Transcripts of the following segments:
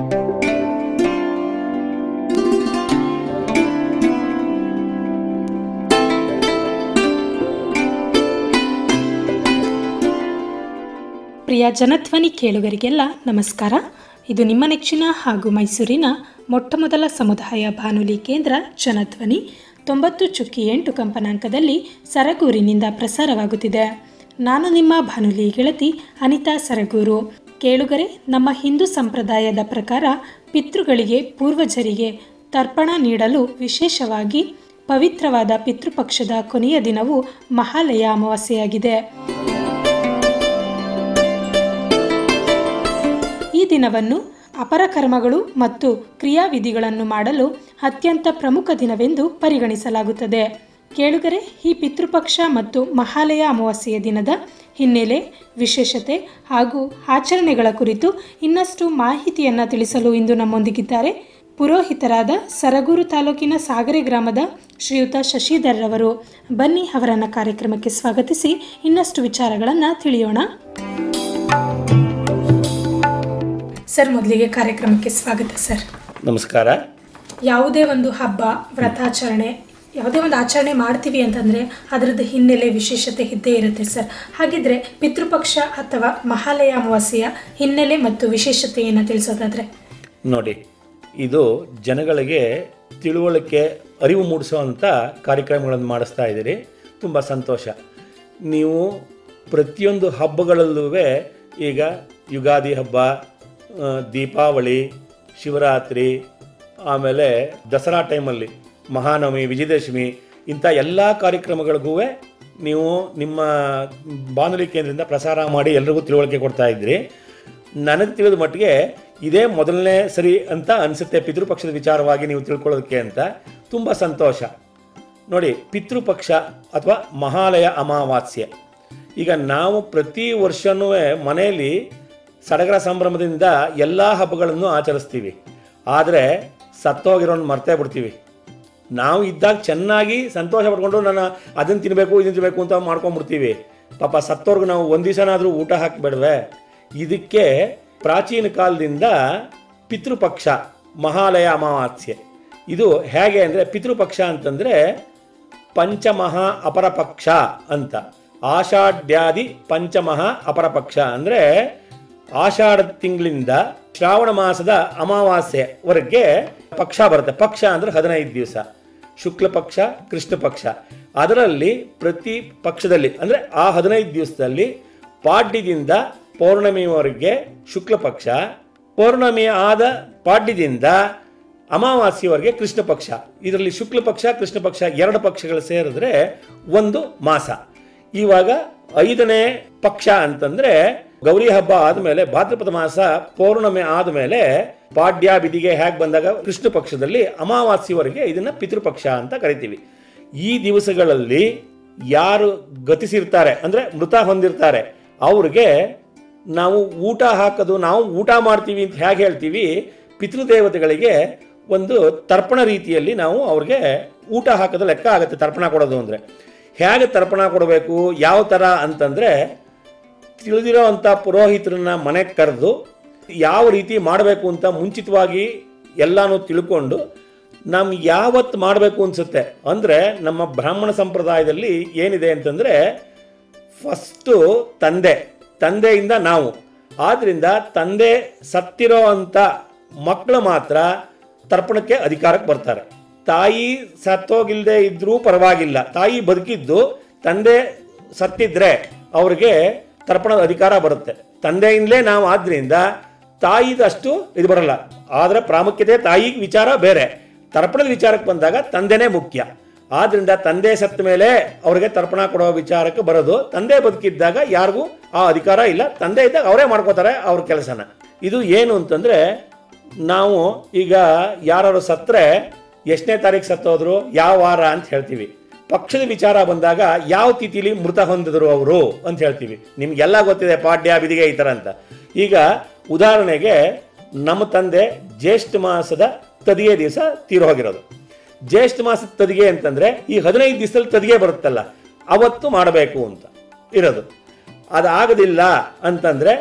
ಪ್ರಿಯ ಜನಧ್ವನಿ ಕೇಳುಗರಿಗೆಲ್ಲ ನಮಸ್ಕಾರ ಇದು ನಿಮ್ಮ ನೆಚ್ಚಿನ ಹಾಗೂ ಮೈಸೂರಿನ ಮೊಟ್ಟಮೊದಲ ಸಮುದಾಯ ಬಾನುಲಿ ಕೇಂದ್ರ ಜನಧ್ವನಿ ತೊಂಬತ್ತು ಚುಕ್ಕಿ ಎಂಟು ಕಂಪನಾಂಕದಲ್ಲಿ ಸರಗೂರಿನಿಂದ ಪ್ರಸಾರವಾಗುತ್ತಿದೆ ನಾನು ನಿಮ್ಮ ಬಾನುಲಿ ಗೆಳತಿ ಅನಿತಾ ಸರಗೂರು ಕೇಳುಗರೆ ನಮ್ಮ ಹಿಂದೂ ಸಂಪ್ರದಾಯದ ಪ್ರಕಾರ ಪಿತೃಗಳಿಗೆ ಪೂರ್ವಜರಿಗೆ ತರ್ಪಣ ನೀಡಲು ವಿಶೇಷವಾಗಿ ಪವಿತ್ರವಾದ ಪಿತೃಪಕ್ಷದ ಕೊನೆಯ ದಿನವು ಮಹಾಲಯ ಅಮಾವಾಸ್ಯೆಯಾಗಿದೆ ಈ ದಿನವನ್ನು ಅಪರ ಕರ್ಮಗಳು ಮತ್ತು ಕ್ರಿಯಾವಿಧಿಗಳನ್ನು ಮಾಡಲು ಅತ್ಯಂತ ಪ್ರಮುಖ ದಿನವೆಂದು ಪರಿಗಣಿಸಲಾಗುತ್ತದೆ ಕೇಳುಗರೆ ಈ ಪಿತೃಪಕ್ಷ ಮತ್ತು ಮಹಾಲಯ ಅಮಾವಾಸ್ಯೆಯ ದಿನದ ಹಿನ್ನೆಲೆ ವಿಶೇಷತೆ ಹಾಗೂ ಆಚರಣೆಗಳ ಕುರಿತು ಇನ್ನಷ್ಟು ಮಾಹಿತಿಯನ್ನು ತಿಳಿಸಲು ಇಂದು ನಮ್ಮೊಂದಿಗಿದ್ದಾರೆ ಪುರೋಹಿತರಾದ ಸರಗೂರು ತಾಲೂಕಿನ ಸಾಗರೆ ಗ್ರಾಮದ ಶ್ರೀಯುತ ಶಶಿಧರ್ ರವರು ಬನ್ನಿ ಅವರನ್ನು ಕಾರ್ಯಕ್ರಮಕ್ಕೆ ಸ್ವಾಗತಿಸಿ ಇನ್ನಷ್ಟು ವಿಚಾರಗಳನ್ನು ತಿಳಿಯೋಣ ಸರ್ ಮೊದಲಿಗೆ ಕಾರ್ಯಕ್ರಮಕ್ಕೆ ಸ್ವಾಗತ ಸರ್ ನಮಸ್ಕಾರ ಯಾವುದೇ ಒಂದು ಹಬ್ಬ ವ್ರತಾಚರಣೆ ಯಾವುದೇ ಒಂದು ಆಚರಣೆ ಮಾಡ್ತೀವಿ ಅಂತಂದರೆ ಅದರದ್ದು ಹಿನ್ನೆಲೆ ವಿಶೇಷತೆ ಇದ್ದೇ ಇರುತ್ತೆ ಸರ್ ಹಾಗಿದ್ರೆ ಪಿತೃಪಕ್ಷ ಅಥವಾ ಮಹಾಲಯ ಅಮಾವಾಸ್ಯೆಯ ಹಿನ್ನೆಲೆ ಮತ್ತು ವಿಶೇಷತೆಯನ್ನು ತಿಳಿಸೋದಾದ್ರೆ ನೋಡಿ ಇದು ಜನಗಳಿಗೆ ತಿಳುವಳಿಕೆ ಅರಿವು ಮೂಡಿಸುವಂಥ ಕಾರ್ಯಕ್ರಮಗಳನ್ನು ಮಾಡಿಸ್ತಾ ಇದ್ದೀರಿ ತುಂಬ ಸಂತೋಷ ನೀವು ಪ್ರತಿಯೊಂದು ಹಬ್ಬಗಳಲ್ಲೂ ಈಗ ಯುಗಾದಿ ಹಬ್ಬ ಆ, ದೀಪಾವಳಿ ಶಿವರಾತ್ರಿ ಆಮೇಲೆ ದಸರಾ ಟೈಮಲ್ಲಿ ಮಹಾನವಮಿ ವಿಜಯದಶಮಿ ಇಂಥ ಎಲ್ಲ ಕಾರ್ಯಕ್ರಮಗಳಿಗೂ ನೀವು ನಿಮ್ಮ ಬಾನುಲಿ ಕೇಂದ್ರದಿಂದ ಪ್ರಸಾರ ಮಾಡಿ ಎಲ್ರಿಗೂ ತಿಳುವಳಿಕೆ ಕೊಡ್ತಾ ಇದ್ರಿ ನನಗೆ ತಿಳಿದ ಮಟ್ಟಿಗೆ ಇದೇ ಮೊದಲನೇ ಸರಿ ಅಂತ ಅನಿಸುತ್ತೆ ಪಿತೃಪಕ್ಷದ ವಿಚಾರವಾಗಿ ನೀವು ತಿಳ್ಕೊಳ್ಳೋದಕ್ಕೆ ಅಂತ ತುಂಬ ಸಂತೋಷ ನೋಡಿ ಪಿತೃಪಕ್ಷ ಅಥವಾ ಮಹಾಲಯ ಅಮಾವಾಸ್ಯೆ ಈಗ ನಾವು ಪ್ರತಿ ವರ್ಷವೂ ಮನೆಯಲ್ಲಿ ಸಡಗರ ಸಂಭ್ರಮದಿಂದ ಎಲ್ಲ ಹಬ್ಬಗಳನ್ನು ಆಚರಿಸ್ತೀವಿ ಆದರೆ ಸತ್ತೋಗಿರೋನ್ ಮರ್ತೇ ಬಿಡ್ತೀವಿ ನಾವು ಇದ್ದಾಗ ಚೆನ್ನಾಗಿ ಸಂತೋಷ ಪಡ್ಕೊಂಡು ನಾನು ಅದನ್ನು ತಿನ್ನಬೇಕು ಇದನ್ನು ತಿನ್ನಬೇಕು ಅಂತ ಮಾಡ್ಕೊಂಡ್ಬಿಡ್ತೀವಿ ಪಾಪ ಸತ್ತೋರ್ಗು ನಾವು ಒಂದು ದಿವಸನಾದರೂ ಊಟ ಹಾಕಿಬಿಡ್ವೆ ಇದಕ್ಕೆ ಪ್ರಾಚೀನ ಕಾಲದಿಂದ ಪಿತೃಪಕ್ಷ ಮಹಾಲಯ ಅಮಾವಾಸ್ಯೆ ಇದು ಹೇಗೆ ಅಂದರೆ ಪಿತೃಪಕ್ಷ ಅಂತಂದರೆ ಪಂಚಮಹಾ ಅಪರಪಕ್ಷ ಅಂತ ಆಷಾಢ್ಯಾದಿ ಪಂಚಮಹಾ ಅಪರಪಕ್ಷ ಅಂದರೆ ಆಷಾಢ ತಿಂಗಳಿಂದ ಶ್ರಾವಣ ಮಾಸದ ಅಮಾವಾಸ್ಯೆವರೆಗೆ ಪಕ್ಷ ಬರುತ್ತೆ ಪಕ್ಷ ಅಂದರೆ ಹದಿನೈದು ದಿವಸ ಶುಕ್ಲ ಪಕ್ಷ ಕೃಷ್ಣ ಪಕ್ಷ ಅದರಲ್ಲಿ ಪ್ರತಿ ಪಕ್ಷದಲ್ಲಿ ಅಂದರೆ ಆ ಹದಿನೈದು ದಿವಸದಲ್ಲಿ ಪಾಡ್ಯದಿಂದ ಪೌರ್ಣಮಿಯವರೆಗೆ ಶುಕ್ಲ ಪಕ್ಷ ಪೌರ್ಣಮಿ ಆದ ಪಾಡ್ಯದಿಂದ ಅಮಾವಾಸ್ಯವರೆಗೆ ಕೃಷ್ಣ ಪಕ್ಷ ಇದರಲ್ಲಿ ಶುಕ್ಲ ಪಕ್ಷ ಕೃಷ್ಣ ಪಕ್ಷ ಎರಡು ಪಕ್ಷಗಳು ಸೇರಿದ್ರೆ ಒಂದು ಮಾಸ ಇವಾಗ ಐದನೇ ಪಕ್ಷ ಅಂತಂದ್ರೆ ಗೌರಿ ಹಬ್ಬ ಆದಮೇಲೆ ಭಾದ್ರಪದ ಮಾಸ ಪೌರ್ಣಮಿ ಆದಮೇಲೆ ಪಾಡ್ಯ ಬಿದಿಗೆ ಹೇಗೆ ಬಂದಾಗ ಕೃಷ್ಣ ಪಕ್ಷದಲ್ಲಿ ಅಮಾವಾಸ್ಯವರೆಗೆ ಇದನ್ನ ಪಿತೃಪಕ್ಷ ಅಂತ ಕರಿತೀವಿ ಈ ದಿವಸಗಳಲ್ಲಿ ಯಾರು ಗತಿಸಿರ್ತಾರೆ ಅಂದ್ರೆ ಮೃತ ಹೊಂದಿರ್ತಾರೆ ಅವ್ರಿಗೆ ನಾವು ಊಟ ಹಾಕೋದು ನಾವು ಊಟ ಮಾಡ್ತೀವಿ ಅಂತ ಹೇಗೆ ಹೇಳ್ತೀವಿ ಪಿತೃದೇವತೆಗಳಿಗೆ ಒಂದು ತರ್ಪಣ ರೀತಿಯಲ್ಲಿ ನಾವು ಅವ್ರಿಗೆ ಊಟ ಹಾಕೋದು ಲೆಕ್ಕ ಆಗುತ್ತೆ ತರ್ಪಣ ಕೊಡೋದು ಅಂದರೆ ಹೇಗೆ ತರ್ಪಣ ಕೊಡಬೇಕು ಯಾವ ಥರ ಅಂತಂದರೆ ತಿಳಿದಿರೋ ಅಂಥ ಪುರೋಹಿತರನ್ನ ಮನೆಗೆ ಕರೆದು ಯಾವ ರೀತಿ ಮಾಡಬೇಕು ಅಂತ ಮುಂಚಿತವಾಗಿ ಎಲ್ಲನೂ ತಿಳ್ಕೊಂಡು ನಮ್ಗೆ ಯಾವತ್ತು ಮಾಡಬೇಕು ಅನಿಸುತ್ತೆ ಅಂದರೆ ನಮ್ಮ ಬ್ರಾಹ್ಮಣ ಸಂಪ್ರದಾಯದಲ್ಲಿ ಏನಿದೆ ಅಂತಂದರೆ ಫಸ್ಟು ತಂದೆ ತಂದೆಯಿಂದ ನಾವು ಆದ್ದರಿಂದ ತಂದೆ ಸತ್ತಿರೋ ಅಂಥ ಮಕ್ಕಳು ಮಾತ್ರ ತರ್ಪಣಕ್ಕೆ ಅಧಿಕಾರಕ್ಕೆ ಬರ್ತಾರೆ ತಾಯಿ ಸತ್ತೋಗಿಲ್ಲದೆ ಇದ್ರೂ ಪರವಾಗಿಲ್ಲ ತಾಯಿ ಬದುಕಿದ್ದು ತಂದೆ ಸತ್ತಿದ್ರೆ ಅವ್ರಿಗೆ ತರ್ಪಣದ ಅಧಿಕಾರ ಬರುತ್ತೆ ತಂದೆಯಿಂದಲೇ ನಾವು ಆದ್ರಿಂದ ತಾಯಿದಷ್ಟು ಇದು ಬರಲ್ಲ ಆದರೆ ಪ್ರಾಮುಖ್ಯತೆ ತಾಯಿ ವಿಚಾರ ಬೇರೆ ತರ್ಪಣದ ವಿಚಾರಕ್ಕೆ ಬಂದಾಗ ತಂದೆನೇ ಮುಖ್ಯ ಆದ್ರಿಂದ ತಂದೆ ಸತ್ತ ಮೇಲೆ ಅವ್ರಿಗೆ ತರ್ಪಣ ಕೊಡೋ ವಿಚಾರಕ್ಕೆ ಬರೋದು ತಂದೆ ಬದುಕಿದ್ದಾಗ ಯಾರಿಗೂ ಆ ಅಧಿಕಾರ ಇಲ್ಲ ತಂದೆ ಇದ್ದಾಗ ಅವರೇ ಮಾಡ್ಕೋತಾರೆ ಅವ್ರ ಕೆಲಸನ ಇದು ಏನು ಅಂತಂದ್ರೆ ನಾವು ಈಗ ಯಾರು ಸತ್ತರೆ ಎಷ್ಟನೇ ತಾರೀಕು ಸತ್ತೋದ್ರು ಯಾವ ವಾರ ಅಂತ ಹೇಳ್ತೀವಿ ಪಕ್ಷದ ವಿಚಾರ ಬಂದಾಗ ಯಾವ ತಿಥಿಲಿ ಮೃತ ಹೊಂದಿದ್ರು ಅವರು ಅಂತ ಹೇಳ್ತೀವಿ ನಿಮ್ಗೆಲ್ಲ ಗೊತ್ತಿದೆ ಪಾಡ್ಯ ಬಿದಿಗೆ ಈ ಥರ ಅಂತ ಈಗ ಉದಾಹರಣೆಗೆ ನಮ್ಮ ತಂದೆ ಜ್ಯೇಷ್ಠ ಮಾಸದ ತದಿಗೆ ದಿವಸ ತೀರೋಗಿರೋದು ಜ್ಯೇಷ್ಠ ಮಾಸದ ತದಿಗೆ ಅಂತಂದ್ರೆ ಈ ಹದಿನೈದು ದಿವಸದಲ್ಲಿ ತದಿಗೆ ಬರುತ್ತಲ್ಲ ಅವತ್ತು ಮಾಡಬೇಕು ಅಂತ ಇರೋದು ಅದಾಗದಿಲ್ಲ ಅಂತಂದ್ರೆ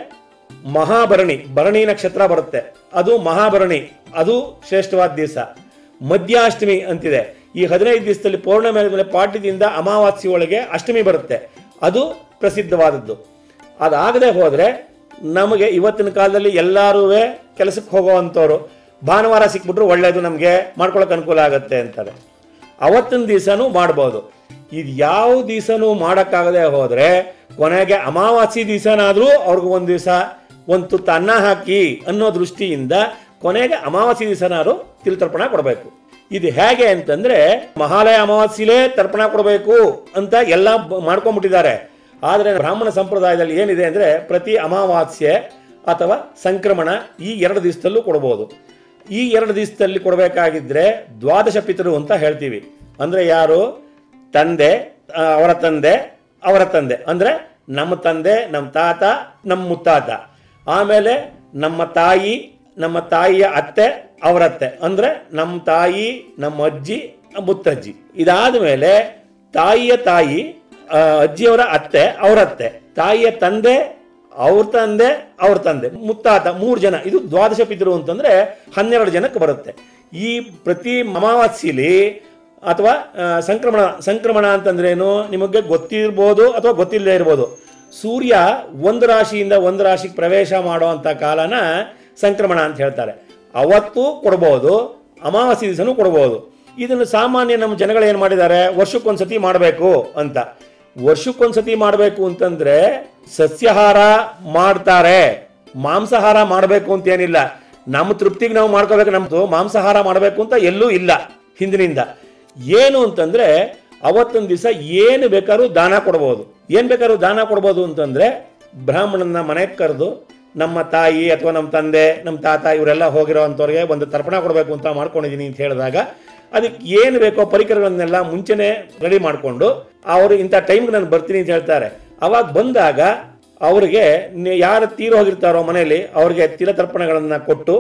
ಮಹಾಭರಣಿ ಭರಣಿ ನಕ್ಷತ್ರ ಬರುತ್ತೆ ಅದು ಮಹಾಭರಣಿ ಅದು ಶ್ರೇಷ್ಠವಾದ ದಿವಸ ಮಧ್ಯಾಷ್ಟಮಿ ಅಂತಿದೆ ಈ ಹದಿನೈದು ದಿವಸದಲ್ಲಿ ಪೌರ್ಣಮಿ ಮೇಲೆ ಪಾಡ್ಯದಿಂದ ಅಮಾವಾಸ್ಯೆ ಒಳಗೆ ಅಷ್ಟಮಿ ಬರುತ್ತೆ ಅದು ಪ್ರಸಿದ್ಧವಾದದ್ದು ಅದಾಗದೆ ಹೋದರೆ ನಮಗೆ ಇವತ್ತಿನ ಕಾಲದಲ್ಲಿ ಎಲ್ಲರೂ ಕೆಲಸಕ್ಕೆ ಹೋಗೋವಂಥವ್ರು ಭಾನುವಾರ ಸಿಕ್ಬಿಟ್ರು ಒಳ್ಳೆಯದು ನಮಗೆ ಮಾಡ್ಕೊಳಕ್ಕೆ ಅನುಕೂಲ ಆಗುತ್ತೆ ಅಂತಾರೆ ಅವತ್ತಿನ ದಿವಸನೂ ಮಾಡ್ಬೋದು ಇದು ಯಾವ ದಿವಸನೂ ಮಾಡೋಕ್ಕಾಗದೆ ಹೋದರೆ ಕೊನೆಗೆ ಅಮಾವಾಸ್ಯೆ ದಿವಸನಾದರೂ ಅವ್ರಿಗೆ ಒಂದು ದಿವಸ ಒಂದು ತುತ್ತು ಅನ್ನ ಹಾಕಿ ಅನ್ನೋ ದೃಷ್ಟಿಯಿಂದ ಕೊನೆಗೆ ಅಮಾವಾಸ್ಯೆ ದಿವಸನಾದ್ರು ತಿರುತರ್ಪಣ ಕೊಡಬೇಕು ಇದು ಹೇಗೆ ಅಂತಂದ್ರೆ ಮಹಾಲಯ ಅಮಾವಾಸ್ಯೆಲೇ ತರ್ಪಣ ಕೊಡಬೇಕು ಅಂತ ಎಲ್ಲ ಬ- ಮಾಡ್ಕೊಂಡ್ಬಿಟ್ಟಿದ್ದಾರೆ ಆದರೆ ಬ್ರಾಹ್ಮಣ ಸಂಪ್ರದಾಯದಲ್ಲಿ ಏನಿದೆ ಅಂದ್ರೆ ಪ್ರತಿ ಅಮಾವಾಸ್ಯೆ ಅಥವಾ ಸಂಕ್ರಮಣ ಈ ಎರಡು ದಿವಸದಲ್ಲೂ ಕೊಡ್ಬೋದು ಈ ಎರಡು ದಿವಸದಲ್ಲಿ ಕೊಡಬೇಕಾಗಿದ್ರೆ ದ್ವಾದಶ ಪಿತೃ ಅಂತ ಹೇಳ್ತೀವಿ ಅಂದ್ರೆ ಯಾರು ತಂದೆ ಆ, ಅವರ ತಂದೆ ಅವರ ತಂದೆ ಅಂದ್ರೆ ನಮ್ಮ ತಂದೆ ನಮ್ಮ ತಾತ ನಮ್ಮ ಮುತ್ತಾತ ಆಮೇಲೆ ನಮ್ಮ ತಾಯಿ ನಮ್ಮ ತಾಯಿಯ ಅತ್ತೆ ಅವರತ್ತೆ ಅಂದ್ರೆ ನಮ್ಮ ತಾಯಿ ನಮ್ಮ ಅಜ್ಜಿ ಮುತ್ತಜ್ಜಿ ಇದಾದ ಮೇಲೆ ತಾಯಿಯ ತಾಯಿ ಆ, ಅಜ್ಜಿಯವರ ಅತ್ತೆ ಅವರತ್ತೆ ತಾಯಿಯ ತಂದೆ ಅವ್ರ ತಂದೆ ಅವ್ರ ತಂದೆ ಮುತ್ತಾತ ಮೂರು ಜನ ಇದು ದ್ವಾದಶ ಪಿತೃ ಅಂತಂದ್ರೆ ಹನ್ನೆರಡು ಜನಕ್ಕೆ ಬರುತ್ತೆ ಈ ಪ್ರತಿ ಅಮಾವಾಸ್ಯಲಿ ಅಥವಾ ಆ, ಸಂಕ್ರಮಣ ಸಂಕ್ರಮಣ ಅಂತಂದ್ರೇನು ನಿಮಗೆ ಗೊತ್ತಿರ್ಬೋದು ಅಥವಾ ಗೊತ್ತಿಲ್ಲದೆ ಇರ್ಬೋದು ಸೂರ್ಯ ಒಂದು ರಾಶಿಯಿಂದ ಒಂದು ರಾಶಿಗೆ ಪ್ರವೇಶ ಮಾಡುವಂಥ ಕಾಲನ ಸಂಕ್ರಮಣ ಅಂತ ಹೇಳ್ತಾರೆ ಅವತ್ತು ಕೊಡ್ಬೋದು ಅಮಾವಾಸ್ಯೆ ದಿವಸನೂ ಕೊಡ್ಬೋದು ಇದನ್ನು ಸಾಮಾನ್ಯ ನಮ್ಮ ಜನಗಳು ಏನು ಮಾಡಿದ್ದಾರೆ ವರ್ಷಕ್ಕೊಂದ್ಸತಿ ಮಾಡಬೇಕು ಅಂತ ವರ್ಷಕ್ಕೊಂದ್ಸತಿ ಮಾಡಬೇಕು ಅಂತಂದ್ರೆ ಸಸ್ಯಾಹಾರ ಮಾಡ್ತಾರೆ ಮಾಂಸಾಹಾರ ಮಾಡಬೇಕು ಅಂತ ಏನಿಲ್ಲ ನಮ್ಮ ತೃಪ್ತಿಗೆ ನಾವು ಮಾಡ್ಕೋಬೇಕು ನಮ್ದು ಮಾಂಸಾಹಾರ ಮಾಡಬೇಕು ಅಂತ ಎಲ್ಲೂ ಇಲ್ಲ ಹಿಂದಿನಿಂದ ಏನು ಅಂತಂದ್ರೆ ಅವತ್ತೊಂದು ದಿವಸ ಏನು ಬೇಕಾದ್ರೂ ದಾನ ಕೊಡ್ಬೋದು ಏನ್ ಬೇಕಾದ್ರೂ ದಾನ ಕೊಡ್ಬೋದು ಅಂತಂದ್ರೆ ಬ್ರಾಹ್ಮಣನ ಮನೆಗೆ ಕರೆದು ನಮ್ಮ ತಾಯಿ ಅಥವಾ ನಮ್ಮ ತಂದೆ ನಮ್ಮ ತಾತ ಇವರೆಲ್ಲ ಹೋಗಿರೋ ಅಂಥವ್ರಿಗೆ ಒಂದು ತರ್ಪಣ ಕೊಡಬೇಕು ಅಂತ ಮಾಡ್ಕೊಂಡಿದ್ದೀನಿ ಅಂತ ಹೇಳಿದಾಗ ಅದಕ್ಕೆ ಏನು ಬೇಕೋ ಪರಿಕರಗಳನ್ನೆಲ್ಲ ಮುಂಚೆನೆ ರೆಡಿ ಮಾಡಿಕೊಂಡು ಅವರು ಇಂಥ ಟೈಮ್ಗೆ ನಾನು ಬರ್ತೀನಿ ಅಂತ ಹೇಳ್ತಾರೆ ಅವಾಗ ಬಂದಾಗ ಅವರಿಗೆ ಯಾರು ತೀರು ಹೋಗಿರ್ತಾರೋ ಮನೆಯಲ್ಲಿ ಅವ್ರಿಗೆ ತಿಲತರ್ಪಣಗಳನ್ನು ಕೊಟ್ಟು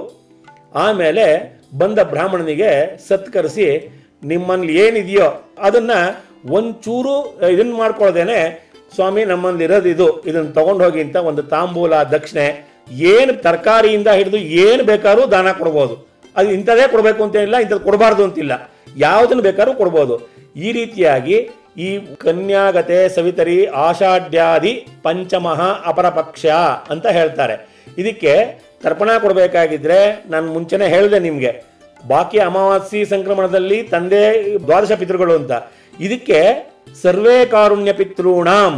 ಆಮೇಲೆ ಬಂದ ಬ್ರಾಹ್ಮಣನಿಗೆ ಸತ್ಕರಿಸಿ ನಿಮ್ಮಲ್ಲಿ ಏನಿದೆಯೋ ಅದನ್ನ ಒಂಚೂರು ಇದನ್ನ ಮಾಡ್ಕೊಳ್ದೇನೆ ಸ್ವಾಮಿ ನಮ್ಮಲ್ಲಿ ಇರೋದು ಇದು ಇದನ್ನ ತಗೊಂಡು ಹೋಗಿ ಅಂತ ಒಂದು ತಾಂಬೂಲ ದಕ್ಷಿಣೆ ಏನು ತರಕಾರಿಯಿಂದ ಹಿಡಿದು ಏನು ಬೇಕಾದ್ರೂ ದಾನ ಕೊಡ್ಬೋದು ಅದು ಇಂಥದೇ ಕೊಡಬೇಕು ಅಂತ ಇಲ್ಲ ಇಂಥದ್ದು ಕೊಡಬಾರ್ದು ಅಂತಿಲ್ಲ ಯಾವುದನ್ನು ಬೇಕಾದ್ರೂ ಕೊಡ್ಬೋದು ಈ ರೀತಿಯಾಗಿ ಈ ಕನ್ಯಾಗತೆ ಸವಿತರಿ ಆಷಾಢ್ಯಾದಿ ಪಂಚಮಃ ಅಪರಪಕ್ಷ ಅಂತ ಹೇಳ್ತಾರೆ ಇದಕ್ಕೆ ತರ್ಪಣ ಕೊಡಬೇಕಾಗಿದ್ರೆ ನಾನು ಮುಂಚೆನೆ ಹೇಳಿದೆ ನಿಮಗೆ ಬಾಕಿ ಅಮಾವಾಸ್ಯೆ ಸಂಕ್ರಮಣದಲ್ಲಿ ತಂದೆ ದ್ವಾದಶ ಪಿತೃಗಳು ಅಂತ ಇದಕ್ಕೆ ಸರ್ವೇ ಕಾರುಣ್ಯ ಪಿತೃಣಾಂ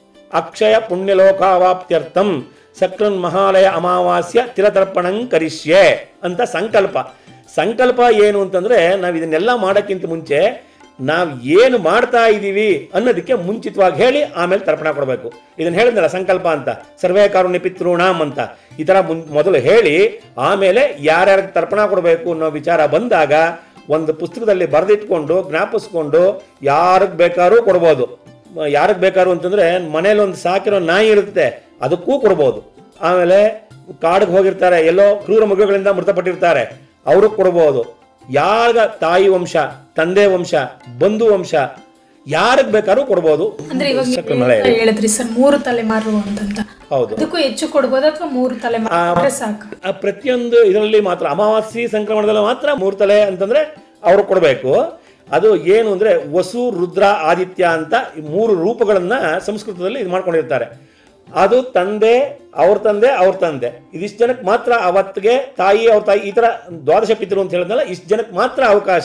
ಅಕ್ಷಯ ಪುಣ್ಯಲೋಕಾವಾಪ್ತ್ಯರ್ಥಂ ಸಕ್ರನ್ ಮಹಾಲಯ ಅಮಾವಾಸ್ಯ ತಿಲತರ್ಪಣಂ ಕರಿಷ್ಯೆ ಅಂತ ಸಂಕಲ್ಪ ಸಂಕಲ್ಪ ಏನು ಅಂತಂದ್ರೆ ನಾವು ಇದನ್ನೆಲ್ಲ ಮಾಡೋಕ್ಕಿಂತ ಮುಂಚೆ ನಾವು ಏನು ಮಾಡ್ತಾ ಇದ್ದೀವಿ ಅನ್ನೋದಕ್ಕೆ ಮುಂಚಿತವಾಗಿ ಹೇಳಿ ಆಮೇಲೆ ತರ್ಪಣ ಕೊಡಬೇಕು ಇದನ್ನ ಹೇಳಿದ್ನಲ್ಲ ಸಂಕಲ್ಪ ಅಂತ ಸರ್ವೇ ಕಾರುಣ್ಯ ಪಿತೃಣಾಮ್ ಅಂತ ಈ ತರ ಮುನ್- ಮೊದಲು ಹೇಳಿ ಆಮೇಲೆ ಯಾರ್ಯಾರಿಗೆ ತರ್ಪಣ ಕೊಡಬೇಕು ಅನ್ನೋ ವಿಚಾರ ಬಂದಾಗ ಒಂದು ಪುಸ್ತಕದಲ್ಲಿ ಬರೆದಿಟ್ಕೊಂಡು ಜ್ಞಾಪಿಸ್ಕೊಂಡು ಯಾರಿಗೆ ಬೇಕಾದ್ರೂ ಕೊಡ್ಬೋದು ಯಾರಿಗೆ ಬೇಕಾದ್ರು ಅಂತಂದ್ರೆ ಮನೇಲಿ ಒಂದು ಸಾಕಿರೋ ನಾಯಿ ಇರುತ್ತೆ ಅದಕ್ಕೂ ಕೊಡ್ಬೋದು ಆಮೇಲೆ ಕಾಡಿಗೆ ಹೋಗಿರ್ತಾರೆ ಎಲ್ಲೋ ಕ್ರೂರ ಮೃಗಗಳಿಂದ ಮೃತಪಟ್ಟಿರ್ತಾರೆ ಅವ್ರಿಗೆ ಕೊಡ್ಬೋದು ಯಾರ ತಾಯಿ ವಂಶ ತಂದೆ ವಂಶ ಬಂಧು ವಂಶ ಯಾರಿಗೆ ಬೇಕಾದ್ರೂ ಕೊಡ್ಬೋದು ಅಂದ್ರೆ ಇವಾಗ ನೀವು ಸಕ್ಕರೆ ಮಳೆ ಇದೆ. ಹೇಳಿದ್ರಿ ಸರ್ ಮೂರು ತಲೆಮಾರು ಅಂತಂತ ಹೌದು ಅದಕ್ಕೂ ಹೆಚ್ಚು ಕೊಡ್ಬೋದು ಅಥವಾ ಮೂರು ತಲೆಮಾರು ಸಾಕು ಆ ಪ್ರತಿಯೊಂದು ಇದರಲ್ಲಿ ಮಾತ್ರ ಅಮಾವಾಸ್ಯೆ ಸಂಕ್ರಮಣದಲ್ಲಿ ಮಾತ್ರ ಮೂರು ತಲೆ ಅಂತಂದ್ರೆ ಅವ್ರು ಕೊಡಬೇಕು ಅದು ಏನು ಅಂದ್ರೆ ವಸು ರುದ್ರ ಆದಿತ್ಯ ಅಂತ ಈ ಮೂರು ರೂಪಗಳನ್ನ ಸಂಸ್ಕೃತದಲ್ಲಿ ಇದು ಮಾಡ್ಕೊಂಡಿರ್ತಾರೆ ಅದು ತಂದೆ ಅವ್ರ ತಂದೆ ಅವ್ರ ತಂದೆ ಇದಿಷ್ಟು ಜನಕ್ಕೆ ಮಾತ್ರ ಅವತ್ತಿಗೆ ತಾಯಿ ಅವ್ರ ತಾಯಿ ಈ ತರ ದ್ವಾದಶ ಪಿತೃ ಅಂತ ಹೇಳಿದ್ನಲ್ಲ ಇಷ್ಟು ಜನಕ್ಕೆ ಮಾತ್ರ ಅವಕಾಶ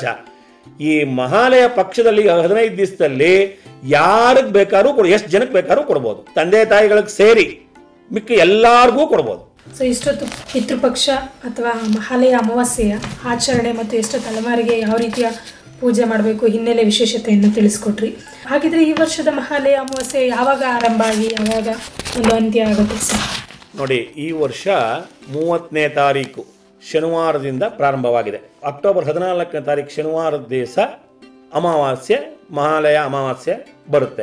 ಈ ಮಹಾಲಯ ಪಕ್ಷದಲ್ಲಿ ಹದಿನೈದು ದಿವಸದಲ್ಲಿ ಯಾರಿಗೆ ಬೇಕಾದ್ರೂ ಕೊಡ ಎಷ್ಟು ಜನಕ್ಕೆ ಬೇಕಾದ್ರೂ ಕೊಡ್ಬೋದು ತಂದೆ ತಾಯಿಗಳಿಗೆ ಸೇರಿ ಮಿಕ್ಕ ಎಲ್ಲಾರ್ಗೂ ಕೊಡ್ಬೋದು ಸೊ ಇಷ್ಟೊತ್ತು ಪಿತೃಪಕ್ಷ ಅಥವಾ ಮಹಾಲಯ ಅಮಾವಾಸ್ಯೆಯ ಆಚರಣೆ ಮತ್ತು ಎಷ್ಟು ತಲೆಮಾರಿಗೆ ಯಾವ ರೀತಿಯ ಪೂಜೆ ಮಾಡಬೇಕು ಹಿನ್ನೆಲೆ ವಿಶೇಷತೆಯನ್ನು ತಿಳಿಸ್ಕೊಟ್ರಿ ಹಾಗಿದ್ರೆ ಈ ವರ್ಷದ ಮಹಾಲಯ ಅಮಾವಾಸ್ಯೆ ಯಾವಾಗ ಆರಂಭ ಆಗಿ ಯಾವಾಗ ಒಂದು ಅಂತ್ಯ ಆಗುತ್ತೆ ಸರ್ ನೋಡಿ ಈ ವರ್ಷ ಮೂವತ್ತನೇ ತಾರೀಕು ಶನಿವಾರದಿಂದ ಪ್ರಾರಂಭವಾಗಿದೆ ಅಕ್ಟೋಬರ್ ಹದಿನಾಲ್ಕನೇ ತಾರೀಕು ಶನಿವಾರದ ದಿವಸ ಅಮಾವಾಸ್ಯೆ ಮಹಾಲಯ ಅಮಾವಾಸ್ಯೆ ಬರುತ್ತೆ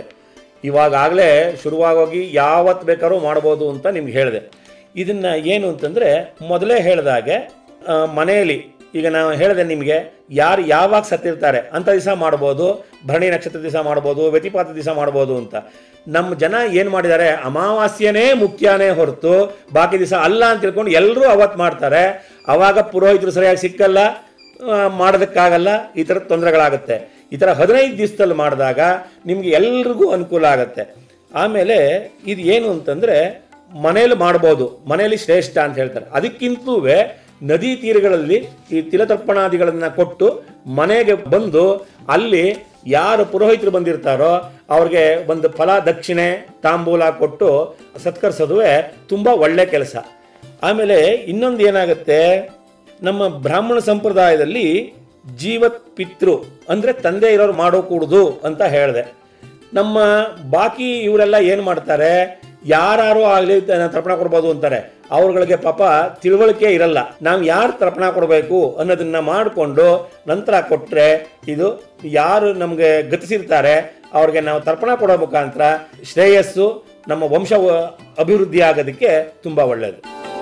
ಇವಾಗಲೇ ಶುರುವಾಗೋಗಿ ಯಾವತ್ತು ಬೇಕಾದ್ರೂ ಮಾಡ್ಬೋದು ಅಂತ ನಿಮ್ಗೆ ಹೇಳಿದೆ ಇದನ್ನು ಏನು ಅಂತಂದರೆ ಮೊದಲೇ ಹೇಳಿದಾಗೆ ಆ, ಮನೆಯಲ್ಲಿ ಈಗ ನಾವು ಹೇಳಿದೆ ನಿಮಗೆ ಯಾರು ಯಾವಾಗ ಸತ್ತಿರ್ತಾರೆ ಅಂಥ ದಿವಸ ಮಾಡ್ಬೋದು ಭರಣಿ ನಕ್ಷತ್ರ ದಿವಸ ಮಾಡ್ಬೋದು ವ್ಯತಿಪಾತ ದಿವಸ ಮಾಡ್ಬೋದು ಅಂತ ನಮ್ಮ ಜನ ಏನು ಮಾಡಿದ್ದಾರೆ ಅಮಾವಾಸ್ಯನೇ ಮುಖ್ಯನೇ ಹೊರತು ಬಾಕಿ ದಿವಸ ಅಲ್ಲ ಅಂತ ತಿಳ್ಕೊಂಡು ಎಲ್ಲರೂ ಅವತ್ತು ಮಾಡ್ತಾರೆ ಅವಾಗ ಪುರೋಹಿತರು ಸರಿಯಾಗಿ ಸಿಕ್ಕಲ್ಲ ಆ, ಮಾಡೋದಕ್ಕಾಗಲ್ಲ ಈ ಥರ ತೊಂದರೆಗಳಾಗುತ್ತೆ ಈ ಥರ ಹದಿನೈದು ದಿವಸದಲ್ಲಿ ಮಾಡಿದಾಗ ನಿಮಗೆ ಎಲ್ರಿಗೂ ಅನುಕೂಲ ಆಗುತ್ತೆ ಆಮೇಲೆ ಇದು ಏನು ಅಂತಂದರೆ ಮನೇಲಿ ಮಾಡ್ಬೋದು ಮನೆಯಲ್ಲಿ ಶ್ರೇಷ್ಠ ಅಂತ ಹೇಳ್ತಾರೆ ಅದಕ್ಕಿಂತಲೂ ನದಿ ತೀರಗಳಲ್ಲಿ ಈ ತಿಲತರ್ಪಣಾದಿಗಳನ್ನು ಕೊಟ್ಟು ಮನೆಗೆ ಬಂದು ಅಲ್ಲಿ ಯಾರು ಪುರೋಹಿತರು ಬಂದಿರ್ತಾರೋ ಅವ್ರಿಗೆ ಒಂದು ಫಲ ದಕ್ಷಿಣೆ ತಾಂಬೂಲ ಕೊಟ್ಟು ಸತ್ಕರಿಸೋದುವೆ ತುಂಬ ಒಳ್ಳೆ ಕೆಲಸ ಆಮೇಲೆ ಇನ್ನೊಂದು ಏನಾಗುತ್ತೆ ನಮ್ಮ ಬ್ರಾಹ್ಮಣ ಸಂಪ್ರದಾಯದಲ್ಲಿ ಜೀವತ್ ಪಿತೃ ಅಂದರೆ ತಂದೆ ಇರೋರು ಮಾಡೋ ಕೂಡುದು ಅಂತ ಹೇಳಿದೆ ನಮ್ಮ ಬಾಕಿ ಇವರೆಲ್ಲ ಏನು ಮಾಡ್ತಾರೆ ಯಾರು ಆಗಲಿ ತರ್ಪಣ ಕೊಡ್ಬೋದು ಅಂತಾರೆ ಅವ್ರಗಳಿಗೆ ಪಾಪ ತಿಳುವಳಿಕೆ ಇರಲ್ಲ ನಾವು ಯಾರು ತರ್ಪಣ ಕೊಡಬೇಕು ಅನ್ನೋದನ್ನ ಮಾಡಿಕೊಂಡು ನಂತರ ಕೊಟ್ಟರೆ ಇದು ಯಾರು ನಮಗೆ ಗತಿಸಿರ್ತಾರೆ ಅವ್ರಿಗೆ ನಾವು ತರ್ಪಣ ಕೊಡೋ ಮುಖಾಂತರ ಶ್ರೇಯಸ್ಸು ನಮ್ಮ ವಂಶ ಅಭಿವೃದ್ಧಿ ಆಗೋದಕ್ಕೆ ತುಂಬ ಒಳ್ಳೆಯದು